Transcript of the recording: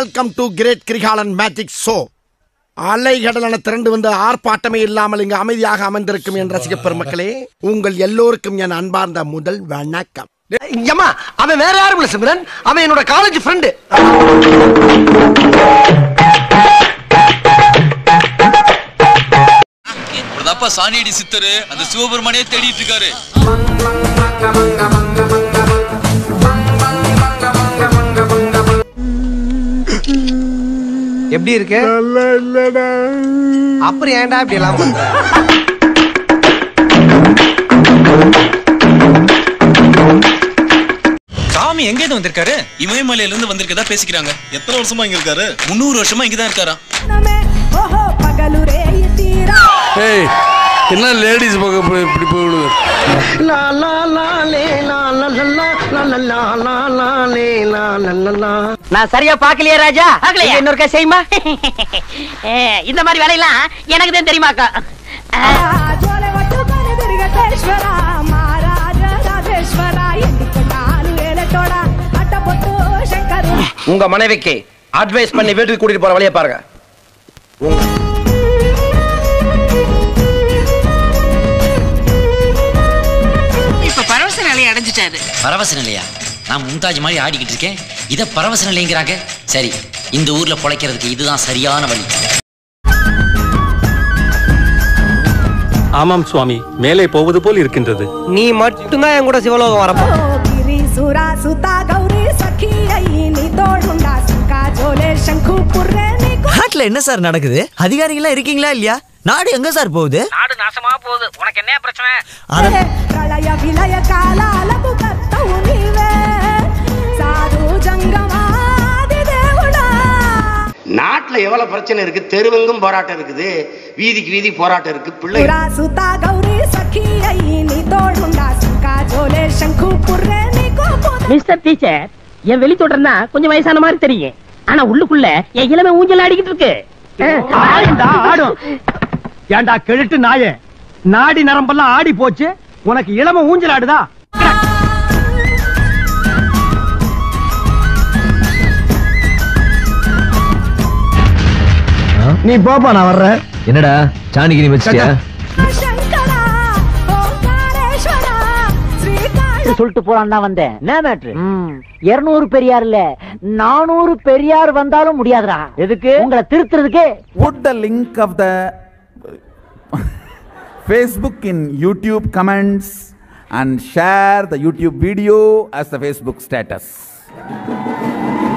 Welcome to great Kirikalan magic show அலைகடலான திரண்டு வந்து ஆர்ப்பாட்டமே இல்லாமல் இங்கு அமைதியாக அமர்ந்திருக்கும் என் ரசிக பெருமக்களே உங்கள் எல்லோருக்கும் என் அன்பார்ந்த முதல் வணக்கம் ஏம்மா அவன் வேற யாரும் இல்ல சிம்ரன் அவன் என்னோட காலேஜ் ஃப்ரெண்டு இப்படிதாப்பா சாணியடி சித்தரு அந்த சிவபெருமானே தேடிட்டு இருக்காரு எப்படி இருக்கு அப்புறம் ஏன்டா இப்படி எல்லாம் பண்ற சாமி எங்க இருந்து வந்திருக்காரு இமயமலையில இருந்து வந்திருக்கதா பேசிக்கிறாங்க எத்தனை வருஷமா இங்க இருக்காரு முந்நூறு வருஷமா இங்கதான் இருக்காரா ఓహో పగలు రేయి తీరా ஏய் என்ன லேடிஸ் பக்கம் இப்படி இப்படி போயிடுது லா லா லா லே லா லா லா லா லா லா லா லா லா லே லா லா லா லா நான் சரியா பாக்கலையா ராஜா பார்க்கலையா? இன்னொருக்கா செய்யுமா ஏ, இந்த மாதிரி வேலையெல்லாம் எனக்கு தான் தெரியுமாக்கா జోలె పట్టుకొని తిరిగటేశ్వర మహారాజ రాజేశ్వర ఎందుకు నాలు ఏలటోడ అట్టపొట్టు శంకరు உங்க மனைவிக்கு அட்வைஸ் பண்ணி வீட்டுக்கு கூட்டிட்டு போற வழியை பாருங்க இப்ப பரவச நிலையை அடைஞ்சிட்டாரு பரவச நிலையா நான் மும்தாஜ் மாதிரி ஆடிக்கிட்டு இருக்கேன் இதை பரவச நிலைங்கிறாங்க சரி இந்த ஊர்ல பொழைக்கிறதுக்கு இதுதான் சரியான வழி ஆமாம் சுவாமி மேலே போவது போல் இருக்கின்றது நீ மட்டும்தான் என் கூட சிவலோகம் வரப்போ ఓ గిరి సురా సుత గౌరీ సఖి అయ్యి నీ తోడుండా సుఖ జోలే శంకు పుర్రే నీకు நாட்டுல என்ன சார் நடக்குது அதிகாரிகளா இருக்கீங்களா இல்லையா நாடு எங்க சார் போகுது நாடு நாசமா போகுது உனக்கு என்ன பிரச்சனை அத- ప్రళయ విలయ కాలాలకు కర్తవు నీవే సాధు జంగమాది దేవుడా நாட்டுல எவ்வளவு பிரச்சனை இருக்கு தெருவெங்கும் போராட்டம் இருக்குது வீதிக்கு வீதி போராட்டம் இருக்கு பிள்ளை సురా సుత గౌరీ సఖి అయ్యి నీ తోడుండా సుఖ జోలే శంకు పుర్రే నీకు పుద மிஸ்டர் டீச்சர் என் வெளி தொடர்னா கொஞ்சம் வயசான மாதிரி தெரியும் ஆனா உள்ளுக்குள்ள என் இளமை ஊஞ்சல் ஆடிக்கிட்டு இருக்கு ஆடும் ஏண்டா கெழுட்டு நாயே நாடி நரம்பெல்லாம் ஆடி போச்சு உனக்கு இளம ஊஞ்சல் ஆடுதா நீ போப்பா நான் வர்றேன் என்னடா சாணிக்கு நீ வச்சிட்டியா శంకర ఓంకారేశ్వర శ్రీకాళ சொல்லிட்டு போலான்னு தான் வந்தேன் என்ன மேட்ரு இருநூறு பெரியார் இல்ல நானூறு பெரியார் வந்தாலும் முடியாதுடா எதுக்கு உங்களை திருத்துறதுக்கு Put the link of the Facebook in YouTube comments and share the YouTube video as the Facebook status.